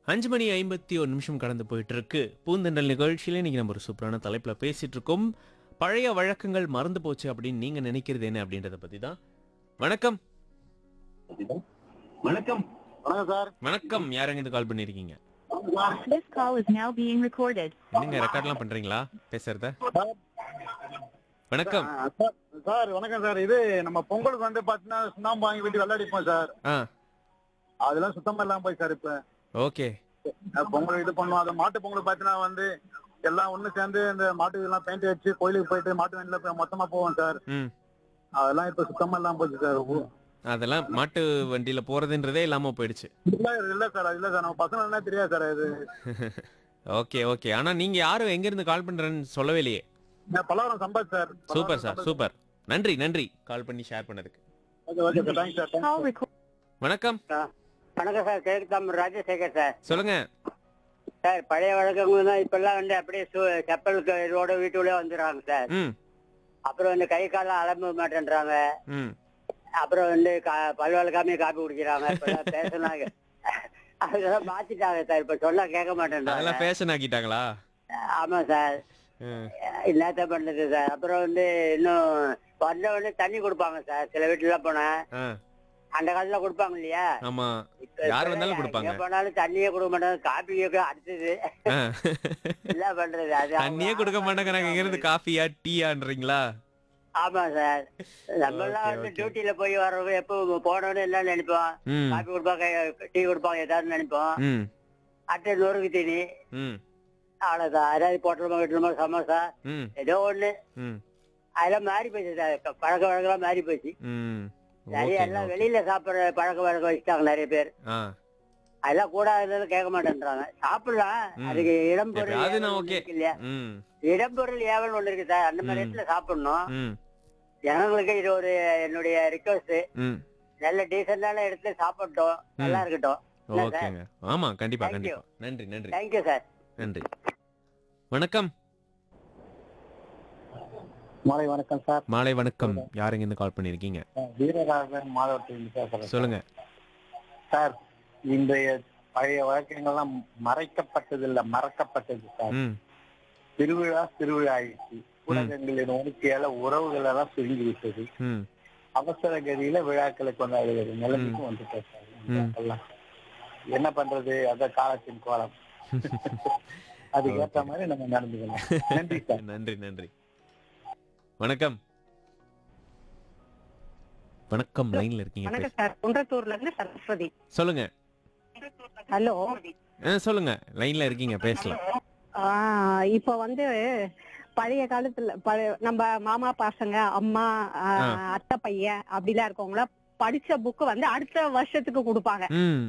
அஞ்சு மணி ஐம்பத்தி ஒரு நிமிஷம் கடந்து போயிட்டு இருக்கு பூந்தெண்டல் நிகழ்ச்சியில இன்னைக்கு நம்ம ஒரு சூப்பரான தலைப்புல பேசிட்டு இருக்கோம் பழைய வழக்கங்கள் மறந்து போச்சு அப்படின்னு நீங்க நினைக்கிறது என்ன அப்படின்றத பத்தி தான் வணக்கம் வணக்கம் வணக்கம் சார் வணக்கம் யாருங்க இது கால் பண்ணிருக்கீங்க This call is now being recorded. என்னங்க ரெக்கார்ட்லாம் பண்றீங்களா பேசுறத வணக்கம் ஆ, சார், சார் வணக்கம் சார் இது நம்ம பொங்கலுக்கு வந்து பாத்தீங்கன்னா சுண்ணாம்பு வாங்கி வீட்டு விளையாடிப்போம் சார் ஆ அதெல்லாம் சுத்தமா இல்லாம போய் சார் இப்ப ஓகே அஹ் பொங்கல் இது பண்ணுவோம் அது மாட்டு பொங்கல் பாத்தீங்கன்னா வந்து எல்லாம் ஒண்ணு சேர்ந்து இந்த மாட்டுக்கு எல்லாம் பெயிண்ட் அடிச்சு கோயிலுக்கு போயிட்டு மாட்டு வண்டியில போய் மொத்தமா போவோம் சார் ம் அதெல்லாம் இப்ப சுத்தமா இல்லாம போச்சு சார் ஊ- அதெல்லாம் மாட்டு வண்டியில போறதுன்றதே இல்லாம போயிடுச்சு இல்ல இல்ல சார் அது இல்ல சார் நம்ம பசங்க என்ன தெரியாது சார் இது ஓகே ஓகே ஆனா நீங்க யாரும் எங்க இருந்து கால் பண்றேன்னு சொல்லவே இல்லையே நான் Pallavaram Sampath sir super sir super நன்றி நன்றி கால் பண்ணி ஷேர் பண்ணதுக்கு okay okay sir thanks sir Call record. வணக்கம் வணக்கம் சார் கேக்குதாம் ராஜசேகர் சார் சொல்லுங்க சார் பழைய வழக்கங்கள் தான் இப்பெல்லாம் வந்து அப்படியே சு- செப்பலுக்கு இதோட வீட்டுக்குள்ளே வந்துடுறாங்க சார் ம் அப்புறம் வந்து கை காலம் அலம்ப மாட்டேன்றாங்க ம் அப்புறம் வந்து கா- பல் வளர்க்காம காப்பி குடிக்கிறாங்க இப்பெல்லாம் பேசினாங்க அதெல்லாம் மாத்திட்டாங்க சார் இப்ப சொன்னா கேட்க மாட்டேன்றாங்க அதெல்லாம் ஃபேஷன் ஆக்கிட்டாங்களா ஆமா சார் ம். என்னத்த பண்ணுது சார் அப்புறம் வந்து இன்னும் வந்த உடனே தண்ணி கொடுப்பாங்க சார் சில வீட்டுல போனேன் ஆ, அந்த காலத்துல கொடுப்பாங்க இல்லையா ஆமா இப்ப யார் இப்ப வந்தாலும் கொடுப்பாங்க. எங்க போனாலும் தண்ணியே கொடுக்க மாட்டாங்க காப்பியே அடுத்தது ஆ. என்ன பண்றது அது அவங்க தண்ணியே கொடுக்க மாட்டாங்க நாங்க இங்க இருந்து காஃபியா டீயான்றீங்களா ஆமா சார் நம்ம எல்லாம் Okay, வந்து okay. டியூட்டில போய் வர்றவங்க எப்போ போனோன்னு என்ன நினைப்போம் ம் காபி கொடுப்பாங்க டீ கொடுப்பாங்க ஏதாவது நினைப்போம் ம் அட்டை நொறுக்கு தீனி ம் அவ்வளவுதான் அதாவது போட்டலமா கட்டலமா சமோசா ம் ஏதோ ஒண்ணு ம் அதெல்லாம் மாறி போச்சு சார் க- பழக்க வழக்கம்லாம் மாறி போச்சு ம் நிறைய ஓகேங்க, எல்லாம் ஓகே. வெளியில சாப்பிடுற பழக்க வழக்கம் வச்சுட்டாங்க நிறைய பேர் ஆ அதெல்லாம் கூடாதுன்னு கேட்க மாட்டேன்றாங்க சாப்பிடலாம் ம். அதுக்கு இடம் பொருள் எப்பயாவது ஏவல் நான் ஒண்ணு okay. இருக்கு இல்லையா ம் இடம் பொருள் ஏவல் ஒண்ணு இருக்கு சார் அந்த மாதிரி ம். இடத்துல சாப்பிடணும் ம் ஜனங்களுக்கு இது ஒரு என்னுடைய ரிக்வஸ்ட் ம் நல்ல டீசென்டான இடத்துல சாப்பிட்டோம் நல்லா இருக்கட்டும் என்ன சார்? ஓகேங்க ஆமா கண்டிப்பா Thank you. கண்டிப்பா நன்றி நன்றி தேங்க்யூ சார் நன்றி வணக்கம் மாலை வணக்கம் சார் மாலை வணக்கம் யாருங்க இருந்து கால் பண்ணிருக்கீங்க வீரராகவன் மாதவத்தில் பேசுறேன் சொல்லுங்க சார் இன்றைய பழைய வழக்கங்கள்லாம் மறைக்கப்பட்டது இல்ல மறக்கப்பட்டது சார் ம் திருவிழா திருவிழா ஆயிடுச்சு ஊடகங்களின் உணர்ச்சியால உறவுகள் எல்லாம் சுருங்கி விட்டது ம் அவசர கதியில விழாக்களை கொண்டாடுகிறது நிலைமைக்கு வந்துட்டோம் சார் இந்த ம். எல்லாம். என்ன பண்றது அத காலத்தின் கோலம் அதுக்கு ஏத்த Okay. மாதிரி நம்ம நடந்துக்கணும் நன்றி சார் நன்றி நன்றி வணக்கம் வணக்கம் லைன்ல இருக்கீங்க பேச- வணக்கம் சார் குன்றத்தூர்ல இருந்து சரஸ்வதி சொல்லுங்க ஹலோ ஆ, சொல்லுங்க லைன்ல இருக்கீங்க பேசலாம் இப்போ வந்து பழைய காலத்துல பழைய நம்ம மாமா பசங்க அம்மா ஆ, ஆ. அத்தை பையன் அப்படிலாம் இருக்கவங்கள படிச்ச புக் வந்து அடுத்த வருஷத்துக்கு கொடுப்பாங்க ம்